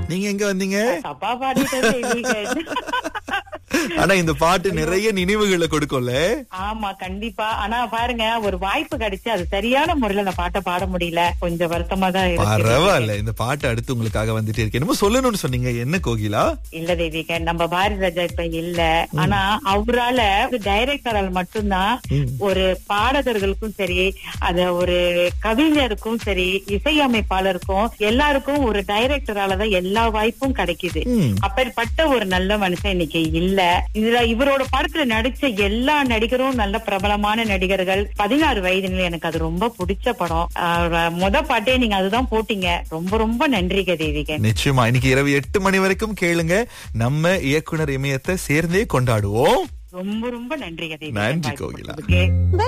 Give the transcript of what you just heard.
நீங்க எங்க வந்தீங்க தப்பா பாடிட்டேன் தெய்வீகன். ஆனா இந்த பாட்டு நிறைய நினைவுகளை கொடுக்கும்ல ஆமா கண்டிப்பா ஆனா பாருங்க ஒரு வாய்ப்பு கிடைச்சு அது சரியான முறையில அந்த பாட்டை பாட முடியல கொஞ்சம் வருத்தமா தான் இருக்கு பரவாயில்ல இந்த பாட்டு அடுத்து உங்களுக்காக வந்துட்டே இருக்கு என்னமோ சொல்லணும்னு சொன்னீங்க என்ன கோகிலா இல்ல தேவிகன் நம்ம பாரதி ராஜா இப்ப இல்ல ஆனா அவரால டைரக்டரால் மட்டும்தான் ஒரு பாடகர்களுக்கும் சரி அத ஒரு கவிஞருக்கும் சரி இசையமைப்பாளருக்கும் எல்லாருக்கும் ஒரு டைரக்டரால தான் எல்லா வாய்ப்பும் கிடைக்குது ம். அப்பேற்பட்ட ஒரு நல்ல மனுஷன் இன்னைக்கு இல்ல இதுல இவரோட படத்துல நடிச்ச எல்லா நடிகரும் நல்ல பிரபலமான நடிகர்கள் பதினாறு வயதுல எனக்கு அது ரொம்ப பிடிச்ச படம் ஆஹ் முத பாட்டே நீங்க அதுதான் போட்டீங்க ரொம்ப ரொம்ப நன்றிக தேவிகன் நிச்சயமா இன்னைக்கு இரவு எட்டு மணி வரைக்கும் கேளுங்க நம்ம இயக்குனர் இமயத்தை சேர்ந்தே கொண்டாடுவோம் ரொம்ப ரொம்ப நன்றிக தேவிகன் நன்றி, வாய்ப்பு கோகிலா. கொடுத்ததுக்கு.